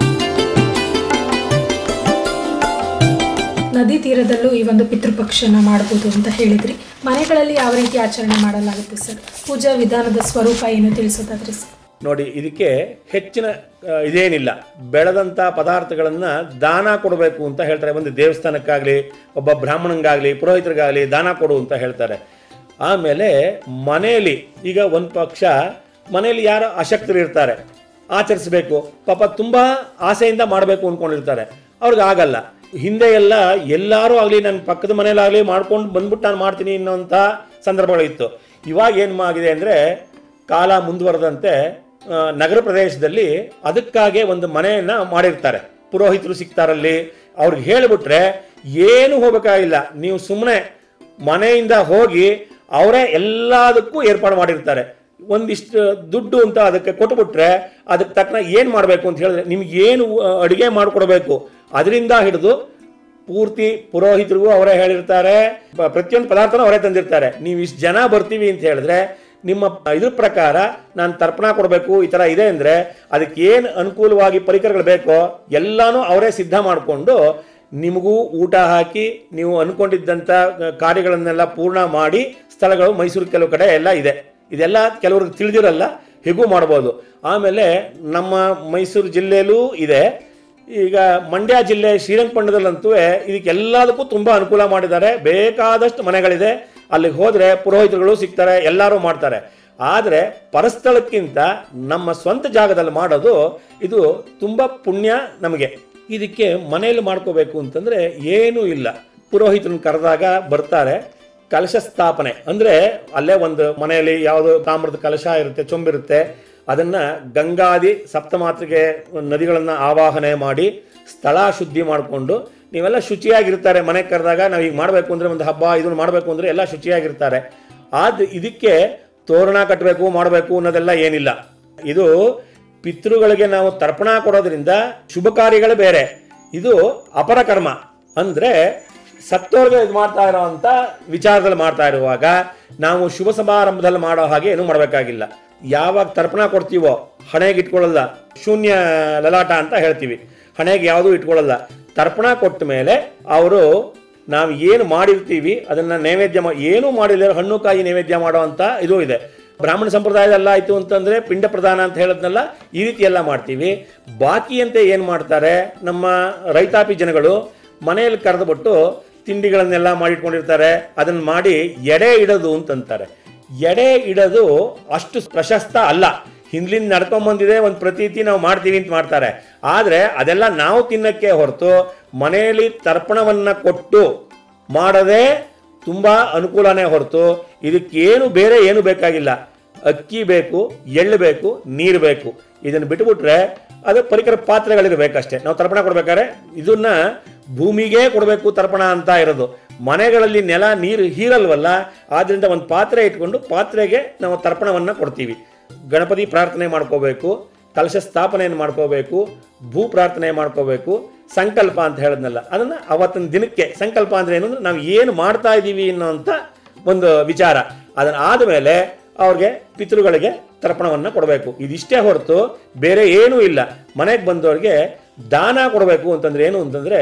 ನದಿ ತೀರದಲ್ಲೂ ಈ ಒಂದು ಪಿತೃಪಕ್ಷನ ಮಾಡ್ಬೋದು ಅಂತ ಹೇಳಿದ್ರಿ ಮನೆಗಳಲ್ಲಿ ಯಾವ ರೀತಿ ಆಚರಣೆ ಮಾಡಲಾಗುತ್ತೆ ಸರ್ ಪೂಜಾ ವಿಧಾನದ ಸ್ವರೂಪ ಏನು ತಿಳಿಸೋದಾದ್ರೆ ಸರ್ ನೋಡಿ ಇದಕ್ಕೆ ಹೆಚ್ಚಿನ ಆ, ಇದೇನಿಲ್ಲ ಬೆಳೆದಂಥ ಪದಾರ್ಥಗಳನ್ನು ದಾನ ಕೊಡಬೇಕು ಅಂತ ಹೇಳ್ತಾರೆ ಒಂದು ದೇವಸ್ಥಾನಕ್ಕಾಗಲಿ ಒಬ್ಬ ಬ್ರಾಹ್ಮಣಂಗಾಗಲಿ ಪುರೋಹಿತರಿಗಾಗಲಿ ದಾನ ಕೊಡು ಅಂತ ಹೇಳ್ತಾರೆ ಆಮೇಲೆ ಮನೆಯಲ್ಲಿ ಈಗ ಒಂದು ಪಕ್ಷ ಮನೆಯಲ್ಲಿ ಯಾರು ಅಶಕ್ತರು ಇರ್ತಾರೆ ಆಚರಿಸಬೇಕು ಪಾಪ ತುಂಬ ಆಸೆಯಿಂದ ಮಾಡಬೇಕು ಅಂದ್ಕೊಂಡಿರ್ತಾರೆ ಅವ್ರಿಗೆ ಆಗಲ್ಲ ಹಿಂದೆ ಎಲ್ಲ ಎಲ್ಲರೂ ಆಗಲಿ ನನ್ನ ಪಕ್ಕದ ಮನೇಲಾಗಲಿ ಮಾಡ್ಕೊಂಡು ಬಂದ್ಬಿಟ್ಟು ನಾನು ಮಾಡ್ತೀನಿ ಅನ್ನೋಂಥ ಸಂದರ್ಭಗಳಿತ್ತು ಇವಾಗ ಏನು ಆಗಿದೆ ಅಂದರೆ ಕಾಲ ಮುಂದುವರೆದಂತೆ ಆ, ನಗರ ಪ್ರದೇಶದಲ್ಲಿ ಅದಕ್ಕಾಗಿ ಒಂದು ಮನೆಯನ್ನ ಮಾಡಿರ್ತಾರೆ ಪುರೋಹಿತರು ಸಿಗ್ತಾರಲ್ಲಿ ಅವ್ರಿಗೆ ಹೇಳಿಬಿಟ್ರೆ ಏನು ಹೋಗಬೇಕಾಗಿಲ್ಲ ನೀವು ಸುಮ್ಮನೆ ಮನೆಯಿಂದ ಹೋಗಿ ಅವರೇ ಎಲ್ಲದಕ್ಕೂ ಏರ್ಪಾಡು ಮಾಡಿರ್ತಾರೆ ಒಂದಿಷ್ಟು ದುಡ್ಡು ಅಂತ ಅದಕ್ಕೆ ಕೊಟ್ಬಿಟ್ರೆ ಅದಕ್ಕೆ ತಕ್ಕನ ಏನು ಮಾಡಬೇಕು ಅಂತ ಹೇಳಿದ್ರೆ ನಿಮ್ಗೆ ಏನು ಅಡುಗೆ ಮಾಡಿಕೊಡ್ಬೇಕು ಅದರಿಂದ ಹಿಡಿದು ಪೂರ್ತಿ ಪುರೋಹಿತರಿಗೂ ಅವರೇ ಹೇಳಿರ್ತಾರೆ ಪ- ಪ್ರತಿಯೊಂದು ಪದಾರ್ಥನೂ ಅವರೇ ತಂದಿರ್ತಾರೆ ನೀವು ಇಷ್ಟು ಜನ ಬರ್ತೀವಿ ಅಂತ ಹೇಳಿದ್ರೆ ನಿಮ್ಮ ಇದ್ರ ಪ್ರಕಾರ ನಾನು ತರ್ಪಣ ಕೊಡಬೇಕು ಈ ಥರ ಇದೆ ಅಂದರೆ ಅದಕ್ಕೆ ಏನು ಅನುಕೂಲವಾಗಿ ಪರಿಕರಗಳು ಬೇಕೋ ಎಲ್ಲಾನು ಅವರೇ ಸಿದ್ಧ ಮಾಡಿಕೊಂಡು ನಿಮಗೂ ಊಟ ಹಾಕಿ ನೀವು ಅನ್ಕೊಂಡಿದ್ದಂಥ ಕಾರ್ಯಗಳನ್ನೆಲ್ಲ ಪೂರ್ಣ ಮಾಡಿ ಸ್ಥಳಗಳು ಮೈಸೂರು ಕೆಲವು ಕಡೆ ಎಲ್ಲ ಇದೆ ಇದೆಲ್ಲ ಕೆಲವ್ರಿಗೆ ತಿಳಿದಿರಲ್ಲ ಹೀಗೂ ಮಾಡ್ಬೋದು ಆಮೇಲೆ ನಮ್ಮ ಮೈಸೂರು ಜಿಲ್ಲೆಯಲ್ಲೂ ಇದೆ ಈಗ ಮಂಡ್ಯ ಜಿಲ್ಲೆ ಶ್ರೀರಂಗಪಟ್ಟಣದಲ್ಲಂತೂ ಇದಕ್ಕೆಲ್ಲದಕ್ಕೂ ತುಂಬ ಅನುಕೂಲ ಮಾಡಿದ್ದಾರೆ ಬೇಕಾದಷ್ಟು ಮನೆಗಳಿದೆ ಅಲ್ಲಿಗೆ ಹೋದರೆ ಪುರೋಹಿತರುಗಳು ಸಿಗ್ತಾರೆ ಎಲ್ಲರೂ ಮಾಡ್ತಾರೆ ಆದರೆ ಪರಸ್ಥಳಕ್ಕಿಂತ ನಮ್ಮ ಸ್ವಂತ ಜಾಗದಲ್ಲಿ ಮಾಡೋದು ಇದು ತುಂಬ ಪುಣ್ಯ ನಮಗೆ ಇದಕ್ಕೆ ಮನೆಯಲ್ಲಿ ಮಾಡ್ಕೋಬೇಕು ಅಂತಂದರೆ ಏನೂ ಇಲ್ಲ ಪುರೋಹಿತರನ್ನ ಕರೆದಾಗ ಬರ್ತಾರೆ ಕಲಶ ಸ್ಥಾಪನೆ ಅಂದರೆ ಅಲ್ಲೇ ಒಂದು ಮನೆಯಲ್ಲಿ ಯಾವುದು ತಾಮ್ರದ ಕಲಶ ಇರುತ್ತೆ ಚೊಂಬಿರುತ್ತೆ ಅದನ್ನ ಗಂಗಾದಿ ಸಪ್ತಮಾತ್ರೆಗೆ ನದಿಗಳನ್ನು ಆವಾಹನೆ ಮಾಡಿ ಸ್ಥಳ ಶುದ್ಧಿ ಮಾಡಿಕೊಂಡು ನೀವೆಲ್ಲ ಶುಚಿಯಾಗಿರ್ತಾರೆ ಮನೆಗೆ ಕರೆದಾಗ ನಾವು ಈಗ ಮಾಡಬೇಕು ಅಂದರೆ ಒಂದು ಹಬ್ಬ ಇದನ್ನು ಮಾಡಬೇಕು ಅಂದರೆ ಎಲ್ಲ ಶುಚಿಯಾಗಿರ್ತಾರೆ ಆದ ಇದಕ್ಕೆ ತೋರಣ ಕಟ್ಟಬೇಕು ಮಾಡಬೇಕು ಅನ್ನೋದೆಲ್ಲ ಏನಿಲ್ಲ ಇದು ಪಿತೃಗಳಿಗೆ ನಾವು ತರ್ಪಣ ಕೊಡೋದ್ರಿಂದ ಶುಭ ಕಾರ್ಯಗಳು ಬೇರೆ ಇದು ಅಪರ ಕರ್ಮ ಅಂದರೆ ಸತ್ತೋರ್ಗೆ ಇದು ಮಾಡ್ತಾ ಇರೋವಂಥ ವಿಚಾರದಲ್ಲಿ ಮಾಡ್ತಾ ಇರುವಾಗ ನಾವು ಶುಭ ಸಮಾರಂಭದಲ್ಲಿ ಮಾಡೋ ಹಾಗೆ ಏನು ಮಾಡಬೇಕಾಗಿಲ್ಲ ಯಾವಾಗ ತರ್ಪಣ ಕೊಡ್ತೀವೋ ಹಣೆಗೆ ಇಟ್ಕೊಳ್ಳಲ್ಲ ಶೂನ್ಯ ಲಲಾಟ ಅಂತ ಹೇಳ್ತೀವಿ ಹಣೆಗೆ ಯಾವುದೂ ಇಟ್ಕೊಳ್ಳಲ್ಲ ತರ್ಪಣ ಕೊಟ್ಟ ಮೇಲೆ ಅವರು ನಾವು ಏನು ಮಾಡಿರ್ತೀವಿ ಅದನ್ನ ನೈವೇದ್ಯ ಮಾ ಏನೂ ಮಾಡಿಲ್ಲ ಹಣ್ಣು ಕಾಯಿ ನೈವೇದ್ಯ ಮಾಡೋ ಅಂತ ಇದು ಇದೆ ಬ್ರಾಹ್ಮಣ ಸಂಪ್ರದಾಯದಲ್ಲ ಆಯಿತು ಅಂತಂದರೆ ಪಿಂಡ ಪ್ರದಾನ ಅಂತ ಹೇಳೋದ್ನೆಲ್ಲ ಈ ರೀತಿ ಎಲ್ಲ ಮಾಡ್ತೀವಿ ಬಾಕಿಯಂತೆ ಏನು ಮಾಡ್ತಾರೆ ನಮ್ಮ ರೈತಾಪಿ ಜನಗಳು ಮನೆಯಲ್ಲಿ ಕರೆದುಬಿಟ್ಟು ತಿಂಡಿಗಳನ್ನೆಲ್ಲ ಮಾಡಿಟ್ಕೊಂಡಿರ್ತಾರೆ ಅದನ್ನ ಮಾಡಿ ಎಡೆ ಇಡೋದು ಅಂತಂತಾರೆ ಎಡೆ ಇಡೋದು ಅಷ್ಟು ಪ್ರಶಸ್ತ ಅಲ್ಲ ಹಿಂದ್ಲಿಂದ ನಡ್ಕೊಂಬಂದಿದೆ ಒಂದು ಪ್ರತೀತಿ ನಾವು ಮಾಡ್ತೀವಿ ಅಂತ ಮಾಡ್ತಾರೆ ಆದರೆ ಅದೆಲ್ಲ ನಾವು ತಿನ್ನಕ್ಕೆ ಹೊರತು ಮನೆಯಲ್ಲಿ ತರ್ಪಣವನ್ನ ಕೊಟ್ಟು ಮಾಡದೆ ತುಂಬಾ ಅನುಕೂಲನೇ ಹೊರತು ಇದಕ್ಕೇನು ಬೇರೆ ಏನು ಬೇಕಾಗಿಲ್ಲ ಅಕ್ಕಿ ಬೇಕು ಎಳ್ಳು ಬೇಕು ನೀರು ಬೇಕು ಇದನ್ನು ಬಿಟ್ಬಿಟ್ರೆ ಅದು ಪರಿಕರ ಪಾತ್ರೆಗಳಿರಬೇಕಷ್ಟೇ ನಾವು ತರ್ಪಣ ಕೊಡ್ಬೇಕಾದ್ರೆ ಇದನ್ನ ಭೂಮಿಗೆ ಕೊಡಬೇಕು ತರ್ಪಣ ಅಂತ ಇರೋದು ಮನೆಗಳಲ್ಲಿ ನೆಲ ನೀರು ಹೀರಲ್ವಲ್ಲ ಆದ್ರಿಂದ ಒಂದು ಪಾತ್ರೆ ಇಟ್ಕೊಂಡು ಪಾತ್ರೆಗೆ ನಾವು ತರ್ಪಣವನ್ನ ಕೊಡ್ತೀವಿ ಗಣಪತಿ ಪ್ರಾರ್ಥನೆ ಮಾಡ್ಕೋಬೇಕು ಕಲಶ ಸ್ಥಾಪನೆಯನ್ನು ಮಾಡ್ಕೋಬೇಕು ಭೂ ಪ್ರಾರ್ಥನೆ ಮಾಡ್ಕೋಬೇಕು ಸಂಕಲ್ಪ ಅಂತ ಹೇಳಿದ್ನಲ್ಲ ಅದನ್ನ ಅವತ್ತಿನ ದಿನಕ್ಕೆ ಸಂಕಲ್ಪ ಅಂದ್ರೆ ಏನು ಅಂದ್ರೆ ನಾವು ಏನು ಮಾಡ್ತಾ ಇದ್ದೀವಿ ಅನ್ನೋಂಥ ಒಂದು ವಿಚಾರ ಅದನ್ನ ಆದಮೇಲೆ ಅವ್ರಿಗೆ ಪಿತೃಗಳಿಗೆ ತರ್ಪಣವನ್ನು ಕೊಡಬೇಕು ಇದಿಷ್ಟೇ ಹೊರತು ಬೇರೆ ಏನೂ ಇಲ್ಲ ಮನೆಗೆ ಬಂದವ್ರಿಗೆ ದಾನ ಕೊಡಬೇಕು ಅಂತಂದ್ರೆ ಏನು ಅಂತಂದ್ರೆ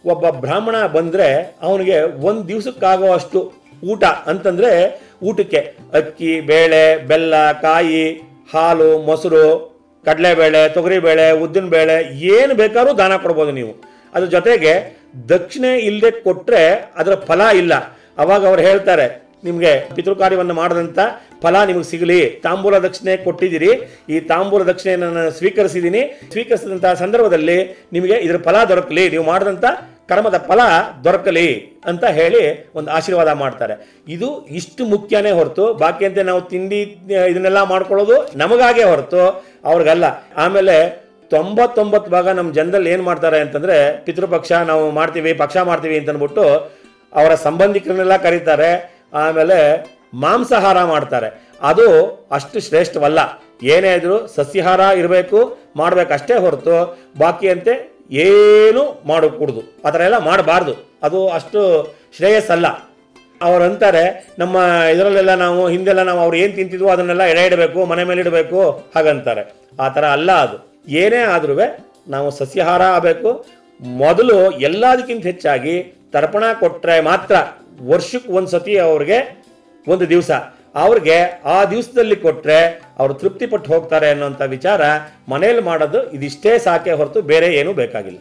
ಒಬ್ಬ ಬ್ರಾಹ್ಮಣ ಬಂದರೆ ಅವನಿಗೆ ಒಂದು ದಿವಸಕ್ಕಾಗುವಷ್ಟು ಊಟ ಅಂತಂದರೆ ಊಟಕ್ಕೆ ಅಕ್ಕಿ ಬೇಳೆ ಬೆಲ್ಲ ಕಾಯಿ ಹಾಲು ಮೊಸರು ಕಡಲೆಬೇಳೆ ತೊಗರಿಬೇಳೆ ಉದ್ದಿನಬೇಳೆ ಏನು ಬೇಕಾದ್ರೂ ದಾನ ಕೊಡ್ಬೋದು ನೀವು ಅದ್ರ ಜೊತೆಗೆ ದಕ್ಷಿಣೆ ಇಲ್ಲದೆ ಕೊಟ್ಟರೆ ಅದರ ಫಲ ಇಲ್ಲ ಅವಾಗ ಅವ್ರು ಹೇಳ್ತಾರೆ ನಿಮಗೆ ಪಿತೃಕಾರ್ಯವನ್ನು ಮಾಡದಂಥ ಫಲ ನಿಮಗೆ ಸಿಗಲಿ ತಾಂಬೂಲ ದಕ್ಷಿಣೆ ಕೊಟ್ಟಿದ್ದೀರಿ ಈ ತಾಂಬೂಲ ದಕ್ಷಿಣೆಯನ್ನು ನಾನು ಸ್ವೀಕರಿಸಿದ್ದೀನಿ ಸ್ವೀಕರಿಸಿದಂತಹ ಸಂದರ್ಭದಲ್ಲಿ ನಿಮಗೆ ಇದರ ಫಲ ದೊರಕಲಿ ನೀವು ಮಾಡಿದಂಥ ಕರ್ಮದ ಫಲ ದೊರಕಲಿ ಅಂತ ಹೇಳಿ ಒಂದು ಆಶೀರ್ವಾದ ಮಾಡ್ತಾರೆ ಇದು ಇಷ್ಟು ಮುಖ್ಯನೇ ಹೊರತು ಬಾಕಿ ಅಂತ ನಾವು ತಿಂಡಿ ಇದನ್ನೆಲ್ಲ ಮಾಡ್ಕೊಳ್ಳೋದು ನಮಗಾಗೆ ಹೊರತು ಅವ್ರಿಗಲ್ಲ ಆಮೇಲೆ ತೊಂಬತ್ತೊಂಬತ್ತು ಭಾಗ ನಮ್ಮ ಜನದಲ್ಲಿ ಏನು ಮಾಡ್ತಾರೆ ಅಂತಂದರೆ ಪಿತೃಪಕ್ಷ ನಾವು ಮಾಡ್ತೀವಿ ಪಕ್ಷ ಮಾಡ್ತೀವಿ ಅಂತ ಅಂದ್ಬಿಟ್ಟು ಅವರ ಸಂಬಂಧಿಕರನ್ನೆಲ್ಲ ಕರೀತಾರೆ ಆಮೇಲೆ ಮಾಂಸಾಹಾರ ಮಾಡ್ತಾರೆ ಅದು ಅಷ್ಟು ಶ್ರೇಷ್ಠವಲ್ಲ ಏನೇ ಇದ್ರೂ ಸಸ್ಯಾಹಾರ ಇರಬೇಕು ಮಾಡಬೇಕಷ್ಟೇ ಹೊರತು ಬಾಕಿಯಂತೆ ಏನು ಮಾಡಕೂಡ್ದು ಆ ಥರ ಎಲ್ಲ ಮಾಡಬಾರ್ದು ಅದು ಅಷ್ಟು ಶ್ರೇಯಸ್ಸಲ್ಲ ಅವ್ರು ಅಂತಾರೆ ನಮ್ಮ ಇದರಲ್ಲೆಲ್ಲ ನಾವು ಹಿಂದೆಲ್ಲ ನಾವು ಅವ್ರು ಏನು ತಿಂತಿದ್ವೋ ಅದನ್ನೆಲ್ಲ ಎಡೆ ಇಡಬೇಕು ಮನೆ ಮೇಲೆ ಇಡಬೇಕು ಹಾಗಂತಾರೆ ಆ ಥರ ಅಲ್ಲ ಅದು ಏನೇ ಆದ್ರೂ ನಾವು ಸಸ್ಯಾಹಾರ ಆಗಬೇಕು ಮೊದಲು ಎಲ್ಲದಕ್ಕಿಂತ ಹೆಚ್ಚಾಗಿ ತರ್ಪಣ ಕೊಟ್ಟರೆ ಮಾತ್ರ ವರ್ಷಕ್ಕೆ ಒಂದು ಸತಿ ಅವ್ರಿಗೆ ಒಂದು ದಿವಸ ಅವ್ರಿಗೆ ಆ ದಿವಸದಲ್ಲಿ ಕೊಟ್ಟರೆ ಅವರು ತೃಪ್ತಿ ಪಟ್ಟು ಹೋಗ್ತಾರೆ ಅನ್ನೋಂಥ ವಿಚಾರ ಮನೇಲಿ ಮಾಡೋದು ಇದಿಷ್ಟೇ ಸಾಕೆ ಹೊರತು ಬೇರೆ ಏನೂ ಬೇಕಾಗಿಲ್ಲ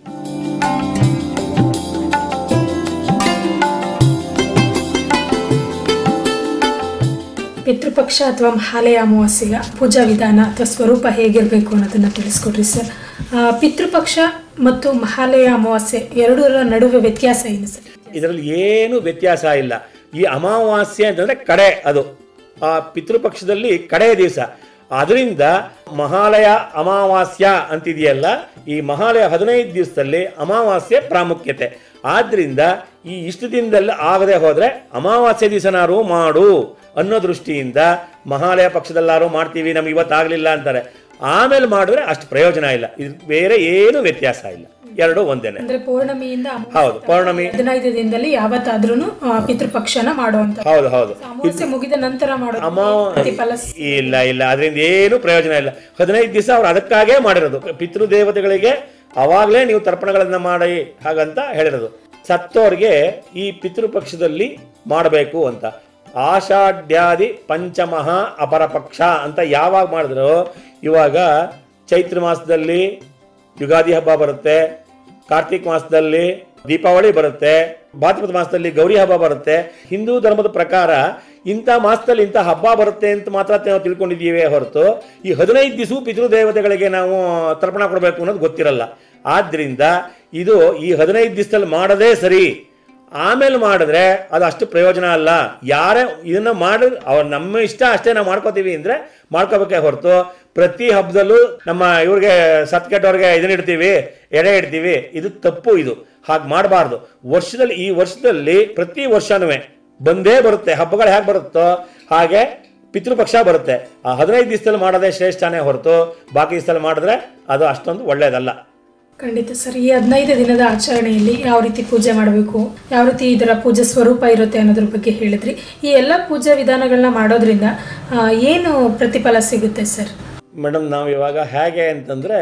ಪಿತೃಪಕ್ಷ ಅಥವಾ ಮಹಾಲಯ ಅಮಾವಾಸ್ಯೆಯ ಪೂಜಾ ವಿಧಾನ ಅಥವಾ ಸ್ವರೂಪ ಹೇಗಿರಬೇಕು ಅನ್ನೋದನ್ನು ತಿಳಿಸ್ಕೊಡ್ರಿ ಸರ್ ಆ, ಪಿತೃಪಕ್ಷ ಮತ್ತು ಮಹಾಲಯ ಅಮಾವಾಸ್ಯೆ ಎರಡರ ನಡುವೆ ವ್ಯತ್ಯಾಸ ಏನು ಸರ್ ಇದರಲ್ಲಿ ಏನು ವ್ಯತ್ಯಾಸ ಇಲ್ಲ ಈ ಅಮಾವಾಸ್ಯೆ ಅಂತಂದ್ರೆ ಕಡೆ ಅದು ಆ ಪಿತೃಪಕ್ಷದಲ್ಲಿ ಕಡೆಯ ದಿವಸ ಅದರಿಂದ ಮಹಾಲಯ ಅಮಾವಾಸ್ಯ ಅಂತಿದೆಯಲ್ಲ ಈ ಮಹಾಲಯ ಹದಿನೈದು ದಿವಸದಲ್ಲಿ ಅಮಾವಾಸ್ಯೆ ಪ್ರಾಮುಖ್ಯತೆ ಆದ್ರಿಂದ ಈ ಇಷ್ಟು ದಿನದಲ್ಲಿ ಆಗದೆ ಹೋದ್ರೆ ಅಮಾವಾಸ್ಯೆ ದಿವಸನಾರು ಮಾಡು ಅನ್ನೋ ದೃಷ್ಟಿಯಿಂದ ಮಹಾಲಯ ಪಕ್ಷದಲ್ಲಾರು ಮಾಡ್ತೀವಿ ನಮ್ಗೆ ಇವತ್ತಾಗಲಿಲ್ಲ ಅಂತಾರೆ ಆಮೇಲೆ ಮಾಡಿದ್ರೆ ಅಷ್ಟು ಪ್ರಯೋಜನ ಇಲ್ಲ ಇದು ಬೇರೆ ಏನು ವ್ಯತ್ಯಾಸ ಇಲ್ಲ ಎರಡು ಒಂದೇನೆ ಅಂದ್ರೆ ಪೌರ್ಣಮಿಯಿಂದ ಅಮಾವಾಸ್ಯೆ ಹೌದು ಪೌರ್ಣಮಿ ಹದಿನೈದು ದಿನದಲ್ಲಿ ಯಾವತ್ತಾದ್ರೂ ಪಿತೃಪಕ್ಷನ ಮಾಡುವಂತ ಹೌದು ಹೌದು ಅಮಾವಾಸ್ಯೆ ಮುಗಿದ ನಂತರ ಮಾಡೋದು ಅಮಾವ- ಪ್ರತಿಫಲ ಇಲ್ಲ ಇಲ್ಲ ಅದರಿಂದ ಏನು ಪ್ರಯೋಜನ ಇಲ್ಲ ಹದಿನೈದು ದಿವಸ ಅವ್ರು ಅದಕ್ಕಾಗೇ ಮಾಡಿರೋದು ಪಿತೃದೇವತೆಗಳಿಗೆ ಅವಾಗಲೇ ನೀವು ತರ್ಪಣಗಳನ್ನ ಮಾಡಿ ಹಾಗಂತ ಹೇಳಿರೋದು ಸತ್ತೋರ್ಗೆ ಈ ಪಿತೃಪಕ್ಷದಲ್ಲಿ ಮಾಡಬೇಕು ಅಂತ ಆಷಾಢ್ಯಾದಿ ಪಂಚಮಃ ಅಪರಪಕ್ಷ ಅಂತ ಯಾವಾಗ ಮಾಡಿದ್ರು ಇವಾಗ ಚೈತ್ರ ಮಾಸದಲ್ಲಿ ಯುಗಾದಿ ಹಬ್ಬ ಬರುತ್ತೆ ಕಾರ್ತಿಕ್ ಮಾಸದಲ್ಲಿ ದೀಪಾವಳಿ ಬರುತ್ತೆ ಭಾದ್ರಪದ ಮಾಸದಲ್ಲಿ ಗೌರಿ ಹಬ್ಬ ಬರುತ್ತೆ ಹಿಂದೂ ಧರ್ಮದ ಪ್ರಕಾರ ಇಂಥ ಮಾಸದಲ್ಲಿ ಇಂಥ ಹಬ್ಬ ಬರುತ್ತೆ ಅಂತ ಮಾತ್ರ ನಾವು ತಿಳ್ಕೊಂಡಿದ್ದೀವಿ ಹೊರತು ಈ ಹದಿನೈದು ದಿವಸ ಪಿತೃದೇವತೆಗಳಿಗೆ ನಾವು ತರ್ಪಣ ಕೊಡಬೇಕು ಅನ್ನೋದು ಗೊತ್ತಿರಲ್ಲ ಆದ್ರಿಂದ ಇದು ಈ ಹದಿನೈದು ದಿವಸದಲ್ಲಿ ಮಾಡದೇ ಸರಿ ಆಮೇಲೆ ಮಾಡಿದ್ರೆ ಅದು ಅಷ್ಟು ಪ್ರಯೋಜನ ಅಲ್ಲ ಯಾರೇ ಇದನ್ನ ಮಾಡಿ ಅವ್ರು ನಮ್ಮ ಇಷ್ಟ ಅಷ್ಟೇ ನಾವು ಮಾಡ್ಕೋತೀವಿ ಅಂದ್ರೆ ಮಾಡ್ಕೋಬೇಕೇ ಹೊರತು ಪ್ರತಿ ಹಬ್ಬದಲ್ಲೂ ನಮ್ಮ ಇವ್ರಿಗೆ ಸತ್ ಕೆಟ್ಟವ್ರಿಗೆ ಇದನ್ನ ಇಡ್ತೀವಿ ಎಡೆ ಇಡ್ತೀವಿ ಇದು ತಪ್ಪು ಇದು ಹಾಗೆ ಮಾಡಬಾರ್ದು ವರ್ಷದಲ್ಲಿ ಈ ವರ್ಷದಲ್ಲಿ ಪ್ರತಿ ವರ್ಷನೂ ಬಂದೇ ಬರುತ್ತೆ ಹಬ್ಬಗಳು ಹೇಗೆ ಬರುತ್ತೋ ಹಾಗೆ ಪಿತೃಪಕ್ಷ ಬರುತ್ತೆ ಆ ಹದಿನೈದು ದಿವಸದಲ್ಲಿ ಮಾಡೋದೇ ಶ್ರೇಷ್ಠನೇ ಹೊರತು ಬಾಕಿ ದಿವಸದಲ್ಲಿ ಮಾಡಿದ್ರೆ ಅದು ಅಷ್ಟೊಂದು ಒಳ್ಳೆಯದಲ್ಲ ಖಂಡಿತ ಸರ್ ಈ ಹದಿನೈದು ದಿನದ ಆಚರಣೆಯಲ್ಲಿ ಯಾವ ರೀತಿ ಪೂಜೆ ಮಾಡಬೇಕು ಯಾವ ರೀತಿ ಇದರ ಪೂಜೆ ಸ್ವರೂಪ ಇರುತ್ತೆ ಅನ್ನೋದ್ರ ಬಗ್ಗೆ ಹೇಳಿದ್ರಿ ಈ ಎಲ್ಲ ಪೂಜಾ ವಿಧಾನಗಳನ್ನ ಮಾಡೋದ್ರಿಂದ ಆ, ಏನು ಪ್ರತಿಫಲ ಸಿಗುತ್ತೆ ಸರ್ ಮೇಡಮ್ ನಾವು ಇವಾಗ ಹೇಗೆ ಅಂತಂದರೆ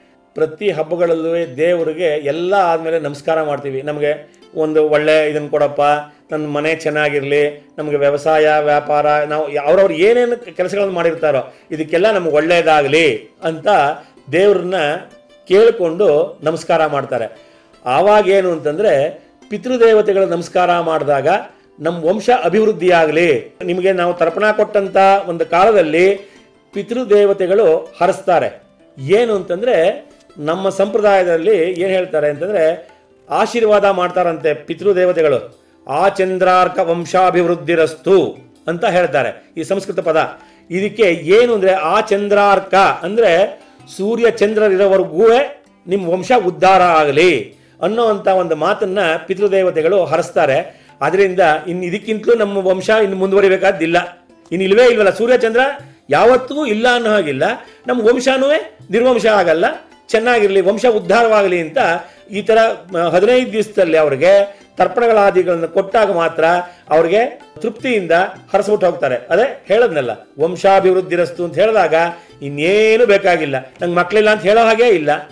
ಪ್ರತಿ ಹಬ್ಬಗಳಲ್ಲೂ ದೇವರಿಗೆ ಎಲ್ಲ ಆದಮೇಲೆ ನಮಸ್ಕಾರ ಮಾಡ್ತೀವಿ ನಮಗೆ ಒಂದು ಒಳ್ಳೆ ಇದನ್ನು ಕೊಡಪ್ಪ ನನ್ನ ಮನೆ ಚೆನ್ನಾಗಿರಲಿ ನಮಗೆ ವ್ಯವಸಾಯ ವ್ಯಾಪಾರ ನಾವು ಅವ್ರವ್ರು ಏನೇನು ಕೆಲಸಗಳನ್ನು ಮಾಡಿರ್ತಾರೋ ಇದಕ್ಕೆಲ್ಲ ನಮ್ಗೆ ಒಳ್ಳೆಯದಾಗಲಿ ಅಂತ ದೇವ್ರನ್ನ ಕೇಳಿಕೊಂಡು ನಮಸ್ಕಾರ ಮಾಡ್ತಾರೆ ಆವಾಗ ಏನು ಅಂತಂದರೆ ಪಿತೃದೇವತೆಗಳ ನಮಸ್ಕಾರ ಮಾಡಿದಾಗ ನಮ್ಮ ವಂಶ ಅಭಿವೃದ್ಧಿ ಆಗಲಿ ನಿಮಗೆ ನಾವು ತರ್ಪಣ ಕೊಟ್ಟಂಥ ಒಂದು ಕಾಲದಲ್ಲಿ ಪಿತೃದೇವತೆಗಳು ಹರಿಸ್ತಾರೆ ಏನು ಅಂತಂದರೆ ನಮ್ಮ ಸಂಪ್ರದಾಯದಲ್ಲಿ ಏನು ಹೇಳ್ತಾರೆ ಅಂತಂದರೆ ಆಶೀರ್ವಾದ ಮಾಡ್ತಾರಂತೆ ಪಿತೃದೇವತೆಗಳು ಆ ಚಂದ್ರಾರ್ಕ ವಂಶಾಭಿವೃದ್ಧಿರಸ್ತು ಅಂತ ಹೇಳ್ತಾರೆ ಈ ಸಂಸ್ಕೃತ ಪದ ಇದಕ್ಕೆ ಏನು ಅಂದರೆ ಆ ಚಂದ್ರಾರ್ಕ ಅಂದರೆ ಸೂರ್ಯ ಚಂದ್ರರಿರೋವರೆಗೂ ನಿಮ್ಮ ವಂಶ ಉದ್ಧಾರ ಆಗಲಿ ಅನ್ನೋವಂಥ ಒಂದು ಮಾತನ್ನ ಪಿತೃದೇವತೆಗಳು ಹರಿಸ್ತಾರೆ ಅದರಿಂದ ಇನ್ನು ಇದಕ್ಕಿಂತಲೂ ನಮ್ಮ ವಂಶ ಇನ್ನು ಮುಂದುವರಿಬೇಕಾದಿಲ್ಲ ಇನ್ನು ಇಲ್ವೇ ಇಲ್ವಲ್ಲ ಸೂರ್ಯಚಂದ್ರ ಯಾವತ್ತೂ ಇಲ್ಲ ಅನ್ನೋ ಹಾಗಿಲ್ಲ ನಮ್ಮ ವಂಶನೂ ನಿರ್ವಂಶ ಆಗಲ್ಲ ಚೆನ್ನಾಗಿರಲಿ ವಂಶ ಉದ್ಧಾರವಾಗಲಿ ಅಂತ ಈ ಥರ ಮ, ಹದಿನೈದು ದಿವಸದಲ್ಲಿ ಅವ್ರಿಗೆ ತರ್ಪಣಗಳಾದಿಗಳನ್ನು ಕೊಟ್ಟಾಗ ಮಾತ್ರ ಅವ್ರಿಗೆ ತೃಪ್ತಿಯಿಂದ ಹರಸ್ಬಿಟ್ಟು ಹೋಗ್ತಾರೆ ಅದೇ ಹೇಳದ್ನಲ್ಲ ವಂಶಾಭಿವೃದ್ಧಿರಸ್ತು ಅಂತ ಹೇಳಿದಾಗ ಇನ್ನೇನು ಬೇಕಾಗಿಲ್ಲ ನಂಗೆ ಮಕ್ಕಳಿಲ್ಲ ಅಂತ ಹೇಳೋ ಹಾಗೇ ಇಲ್ಲ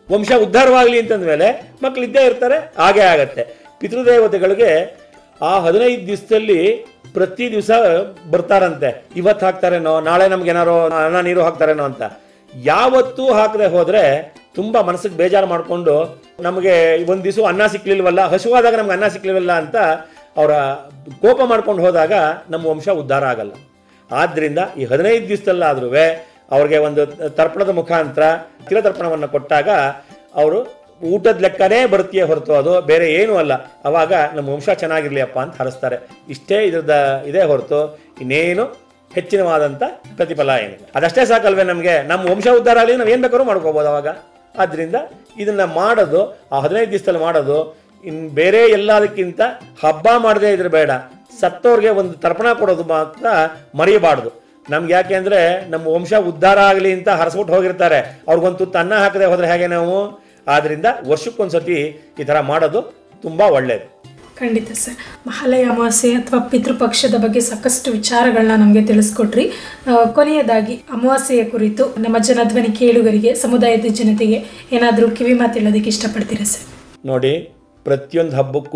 ವಂಶ ಉದ್ಧಾರವಾಗಲಿ ಅಂತಂದ್ಮೇಲೆ ಮಕ್ಳು ಇದ್ದೇ ಇರ್ತಾರೆ ಹಾಗೇ ಆಗತ್ತೆ ಪಿತೃದೇವತೆಗಳಿಗೆ ಆ ಹದಿನೈದು ದಿವಸದಲ್ಲಿ ಪ್ರತಿ ದಿವಸ ಬರ್ತಾರಂತೆ ಇವತ್ತು ಹಾಕ್ತಾರೇನೋ ನಾಳೆ ನಮ್ಗೆ ಏನಾರೋ ಅನ್ನ ನೀರು ಹಾಕ್ತಾರೇನೋ ಅಂತ ಯಾವತ್ತೂ ಹಾಕದೆ ಹೋದ್ರೆ ತುಂಬಾ ಮನಸ್ಸಿಗೆ ಬೇಜಾರು ಮಾಡಿಕೊಂಡು ನಮಗೆ ಒಂದು ದಿವಸ ಅನ್ನ ಸಿಕ್ಲಿಲ್ವಲ್ಲ ಹಸುವಾದಾಗ ನಮ್ಗೆ ಅನ್ನ ಸಿಕ್ಲಿಲ್ವಲ್ಲ ಅಂತ ಅವರ ಕೋಪ ಮಾಡ್ಕೊಂಡು ಹೋದಾಗ ನಮ್ಮ ವಂಶ ಉದ್ಧಾರ ಆಗಲ್ಲ ಆದ್ರಿಂದ ಈ ಹದಿನೈದು ದಿವಸದಲ್ಲಾದ್ರೂ ಅವ್ರಿಗೆ ಒಂದು ತರ್ಪಣದ ಮುಖಾಂತರ ತಿರತರ್ಪಣವನ್ನು ಕೊಟ್ಟಾಗ ಅವರು ಊಟದ ಲೆಕ್ಕನೇ ಬರುತ್ತೆಯೇ ಹೊರತು ಅದು ಬೇರೆ ಏನೂ ಅಲ್ಲ ಅವಾಗ ನಮ್ಮ ವಂಶ ಚೆನ್ನಾಗಿರ್ಲಿ ಅಪ್ಪ ಅಂತ ಹರಿಸ್ತಾರೆ ಇಷ್ಟೇ ಇದ್ರದ ಇದೇ ಹೊರತು ಇನ್ನೇನು ಹೆಚ್ಚಿನವಾದಂಥ ಪ್ರತಿಫಲ ಏನಿಲ್ಲ ಅದಷ್ಟೇ ಸಾಕಲ್ವೇ ನಮಗೆ ನಮ್ಮ ವಂಶ ಉದ್ಧಾರ ಆಗಲಿ ನಾವು ಏನು ಬೇಕಾದ್ರೂ ಮಾಡ್ಕೋಬೋದು ಅವಾಗ ಆದ್ರಿಂದ ಇದನ್ನ ಮಾಡೋದು ಆ ಹದಿನೈದು ದಿವಸದಲ್ಲಿ ಮಾಡೋದು ಇನ್ನು ಬೇರೆ ಎಲ್ಲದಕ್ಕಿಂತ ಹಬ್ಬ ಮಾಡದೇ ಇದ್ರೆ ಬೇಡ ಸತ್ತೋರ್ಗೆ ಒಂದು ತರ್ಪಣ ಕೊಡೋದು ಮಾತ್ರ ಮರೆಯಬಾರ್ದು ನಮ್ಗೆ ಯಾಕೆ ಅಂದ್ರೆ ನಮ್ಮ ವಂಶ ಉದ್ಧಾರ ಆಗಲಿ ಅಂತ ಹರಸ್ಬಿಟ್ಟು ಹೋಗಿರ್ತಾರೆ ಅವ್ರಿಗೊಂದು ತುತ್ತು ಅನ್ನ ಹಾಕದೆ ಹೋದ್ರೆ ಹೇಗೆ ನಾವು ಆದ್ರಿಂದ ವರ್ಷಕ್ಕೊಂದ್ಸತಿ ಈ ಥರ ಮಾಡೋದು ತುಂಬಾ ಒಳ್ಳೆಯದು ಖಂಡಿತ ಸರ್ ಮಹಾಲಯ ಅಮಾವಾಸ್ಯೆ ಅಥವಾ ಪಿತೃಪಕ್ಷದ ಬಗ್ಗೆ ಸಾಕಷ್ಟು ವಿಚಾರಗಳನ್ನ ನಮಗೆ ತಿಳಿಸ್ಕೊಟ್ರಿ ಆ, ಕೊನೆಯದಾಗಿ ಅಮಾವಾಸ್ಯೆಯ ಕುರಿತು ನಮ್ಮ ಜನಧ್ವನಿ ಕೇಳುಗರಿಗೆ ಸಮುದಾಯದ ಜನತೆಗೆ ಏನಾದರೂ ಕಿವಿ ಮಾತು ಹೇಳೋದಕ್ಕೆ ಇಷ್ಟಪಡ್ತೀರಾ ಸರ್ ನೋಡಿ ಪ್ರತಿಯೊಂದು ಹಬ್ಬಕ್ಕೂ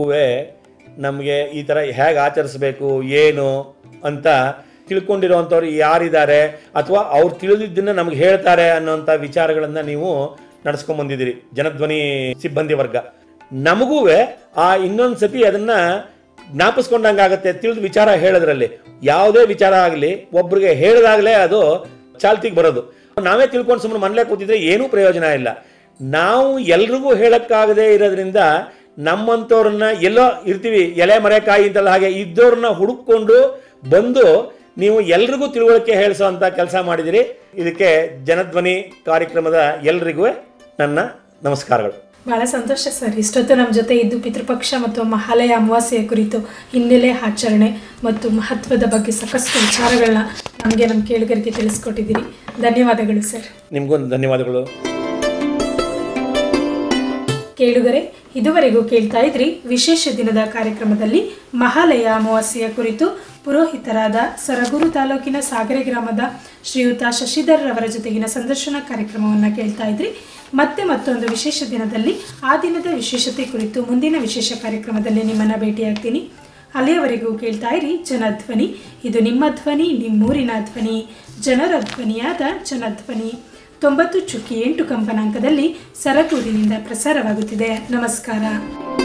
ನಮಗೆ ಈ ಥರ ಹೇಗೆ ಆಚರಿಸ್ಬೇಕು ಏನು ಅಂತ ತಿಳ್ಕೊಂಡಿರೋವಂಥವ್ರು ಯಾರಿದ್ದಾರೆ ಅಥವಾ ಅವ್ರು ತಿಳಿದಿದ್ದನ್ನು ನಮ್ಗೆ ಹೇಳ್ತಾರೆ ಅನ್ನೋಂಥ ವಿಚಾರಗಳನ್ನು ನೀವು ನಡ್ಸ್ಕೊಂಡ್ ಬಂದಿದ್ದೀರಿ ಜನಧ್ವನಿ ಸಿಬ್ಬಂದಿ ವರ್ಗ ನಮಗೂ ಆ ಇನ್ನೊಂದು ಸತಿ ಅದನ್ನ ಜ್ಞಾಪಿಸ್ಕೊಂಡಂಗಾಗತ್ತೆ ತಿಳಿದು ವಿಚಾರ ಹೇಳೋದ್ರಲ್ಲಿ ಯಾವುದೇ ವಿಚಾರ ಆಗಲಿ ಒಬ್ರಿಗೆ ಹೇಳಿದಾಗಲೇ ಅದು ಚಾಲ್ತಿಗೆ ಬರೋದು ನಾವೇ ತಿಳ್ಕೊಂಡು ಸುಮ್ಮನೆ ಮನೇಲೆ ಕೂತಿದ್ರೆ ಏನೂ ಪ್ರಯೋಜನ ಇಲ್ಲ ನಾವು ಎಲ್ರಿಗೂ ಹೇಳಕ್ಕಾಗದೇ ಇರೋದ್ರಿಂದ ನಮ್ಮಂಥವ್ರನ್ನ ಎಲ್ಲೋ ಇರ್ತೀವಿ ಎಲೆ ಮರೆಕಾಯಿ ಅಂತೆಲ್ಲ ಹಾಗೆ ಇದ್ದವ್ರನ್ನ ಹುಡುಕೊಂಡು ಬಂದು ನೀವು ಎಲ್ರಿಗೂ ತಿಳುವಳಿಕೆ ಹೇಳಿಸೋ ಅಂತ ಕೆಲಸ ಮಾಡಿದಿರಿ ಇದಕ್ಕೆ ಜನಧ್ವನಿ ಕಾರ್ಯಕ್ರಮದ ಎಲ್ರಿಗೂ ನನ್ನ ನಮಸ್ಕಾರಗಳು ಬಹಳ ಸಂತೋಷ ಸರ್ ಇಷ್ಟೊತ್ತು ನಮ್ಮ ಜೊತೆ ಇದ್ದು ಪಿತೃಪಕ್ಷ ಮತ್ತು ಮಹಾಲಯ ಅಮಾವಾಸ್ಯೆಯ ಕುರಿತು ಹಿನ್ನೆಲೆ ಆಚರಣೆ ಮತ್ತು ಮಹತ್ವದ ಬಗ್ಗೆ ಸಾಕಷ್ಟು ವಿಚಾರಗಳನ್ನ ನಮಗೆ ನಮ್ಮ ಕೇಳುಗರಿಗೆ ತಿಳಿಸ್ಕೊಟ್ಟಿದ್ದೀರಿ ಧನ್ಯವಾದಗಳು ಸರ್ ನಿಮಗೂ ಧನ್ಯವಾದಗಳು ಕೇಳುಗರೆ ಇದುವರೆಗೂ ಕೇಳ್ತಾ ಇದ್ರಿ ವಿಶೇಷ ದಿನದ ಕಾರ್ಯಕ್ರಮದಲ್ಲಿ ಮಹಾಲಯ ಅಮಾವಾಸ್ಯೆಯ ಕುರಿತು ಪುರೋಹಿತರಾದ ಸರಗೂರು ತಾಲೂಕಿನ ಸಾಗರೆ ಗ್ರಾಮದ ಶ್ರೀಯುತ ಶಶಿಧರ್ ರವರ ಜೊತೆಗಿನ ಸಂದರ್ಶನ ಕಾರ್ಯಕ್ರಮವನ್ನು ಕೇಳ್ತಾ ಇದ್ರಿ ಮತ್ತೆ ಮತ್ತೊಂದು ವಿಶೇಷ ದಿನದಲ್ಲಿ ಆ ದಿನದ ವಿಶೇಷತೆ ಕುರಿತು ಮುಂದಿನ ವಿಶೇಷ ಕಾರ್ಯಕ್ರಮದಲ್ಲಿ ನಿಮ್ಮನ್ನು ಭೇಟಿಯಾಗ್ತೀನಿ ಅಲ್ಲಿಯವರೆಗೂ ಕೇಳ್ತಾ ಇರಿ ಜನಧ್ವನಿ ಇದು ನಿಮ್ಮ ಧ್ವನಿ ನಿಮ್ಮೂರಿನ ಧ್ವನಿ ಜನರ ಧ್ವನಿಯಾದ ಜನಧ್ವನಿ ತೊಂಬತ್ತು ಚುಕ್ಕಿ ಎಂಟು ಕಂಪನಾಂಕದಲ್ಲಿ ಸರಗೂರಿನಿಂದ ಪ್ರಸಾರವಾಗುತ್ತಿದೆ ನಮಸ್ಕಾರ